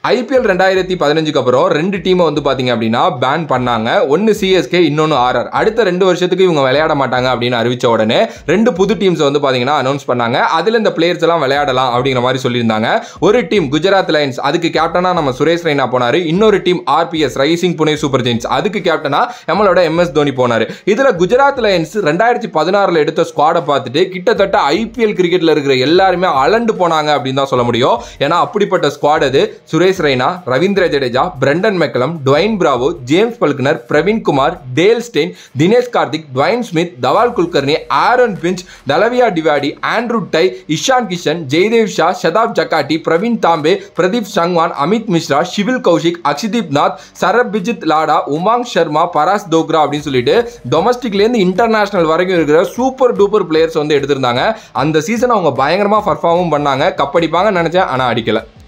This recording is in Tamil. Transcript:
ஐபிஎல் ரெண்டாயிரத்தி பதினஞ்சுக்கு அப்புறம் ரெண்டு டீமை வந்து பார்த்தீங்க அப்படின்னா பேன் பண்ணாங்க ஒன்று சிஎஸ்கே இன்னொன்று ஆர்ஆர் அடுத்த ரெண்டு வருஷத்துக்கு இவங்க விளையாட மாட்டாங்க அப்படின்னு அறிவிச்ச உடனே ரெண்டு புது டீம்ஸ் வந்து பார்த்தீங்கன்னா அனௌன்ஸ் பண்ணாங்க அதில் இந்த பிளேயர்ஸ் எல்லாம் விளையாடலாம் அப்படிங்கிற மாதிரி சொல்லியிருந்தாங்க ஒரு டீம் குஜராத் லைன்ஸ் அதுக்கு கேப்டனா நம்ம சுரேஷ் ரெய்னா போனாரு இன்னொரு team RPS rising Pune super giants அதுக்கு கேப்டனா நம்மளோட எம்எஸ் தோனி போனாரு இதுல குஜராத் லைன்ஸ் ரெண்டாயிரத்தி பதினாறுல எடுத்த ஸ்குவாடை பார்த்துட்டு கிட்டத்தட்ட ஐபிஎல் கிரிக்கெட்ல இருக்கிற எல்லாருமே அலண்டு போனாங்க அப்படின்னு தான் சொல்ல முடியும் ஏன்னா அப்படிப்பட்ட ஸ்குவாட் அது Suresh Raina Ravindra Jadeja Brendon McCullum Dwayne Bravo James Faulkner Praveen Kumar Dale Steyn Dinesh Karthik Dwayne Smith Dhawal Kulkarni Aaron Finch தலவியா டிவாடி ஆண்ட்ரூ டை இஷான் கிஷன் ஜெய்தேவ் ஷா ஷதாப் ஜக்காட்டி பிரவீன் தாம்பே பிரதீப் சங்வான் அமித் மிஸ்ரா ஷிவில் கௌஷிக் அக்ஷதீப் நாத் சரபிஜித் லாடா உமாங் சர்மா பராஸ் தோக்ரா அப்படின்னு சொல்லிட்டு டொமஸ்டிக்லேருந்து இன்டர்நேஷனல் வரைக்கும் இருக்கிற சூப்பர் டூப்பர் பிளேயர்ஸ் வந்து எடுத்திருந்தாங்க அந்த சீசன் அவங்க பயங்கரமாக பர்ஃபார்மும் பண்ணாங்க கப்படிப்பாங்கன்னு நினச்சேன் ஆனால் அடிக்கல